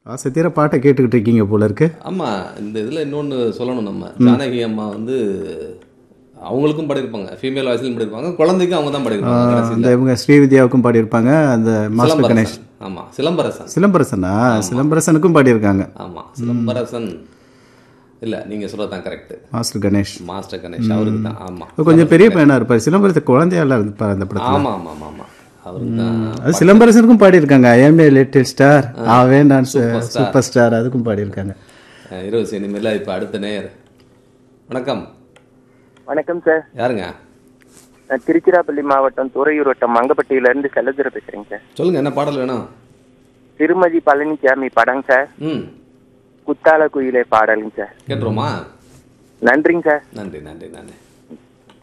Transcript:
ஆசத்திர பாட்டை கேட்டுக்கிட்டு இருக்கீங்க போல இருக்கு ஆமா இந்த இதுல இன்னொன்னு சொல்லணும் நம்ம ஜானகி அம்மா வந்து அவங்களுக்கும் பாடியிருப்பாங்க ஃபீமேல் வாய்ஸ்லையும் பாடியிருப்பாங்க குழந்தைக்கும் அவங்க தான் பாடியிருப்பாங்க அந்த கடைசியில. இவங்க ஸ்ரீவித்யாவுக்கும் பாடியிருப்பாங்க அந்த மாஸ்டர் கணேஷ் சிலம்பரசன் ஆமா சிலம்பரசன் சிலம்பரசனா சிலம்பரசனுக்கும் பாடியிருக்காங்க ஆமா சிலம்பரசன் இல்ல நீங்க சொல்றதுதான் correct master Ganesh master Ganesh அவருக்கு தான் ஆமா கொஞ்சம் பெரிய பையனா இருப்பார் சிலம்பரசன் குழந்தையால இருப்பார் அந்த படத்துல ஆமா ஆமா ஆமா ஆமா அவருக்கு தான் அது சிலம்பரசனுக்கும் பாடியிருக்காங்க ஐஎம் ஏ லிட்டில் ஸ்டார் ஆவே நான் சூப்பர் ஸ்டார் அதுக்கும் பாடியிருக்காங்க அஹ், இரவு சினிமையில் இப்போ அடுத்த நேயர் வணக்கம் வணக்கம் சார் யாருங்க நான் திருச்சிராப்பள்ளி மாவட்டம் துறையூர் வட்டம் மங்கப்பட்டியில இருந்து செல்லதுரை பேசுறேங்க சார் சொல்லுங்க என்ன பாடல் வேணும் திருமதி பழனிசாமி படம் சார் ம் குத்தால குயிலே பாடலுங்க சார் கேட்டுருவோமா நன்றிங்க சார் நன்றி நன்றி நன்றி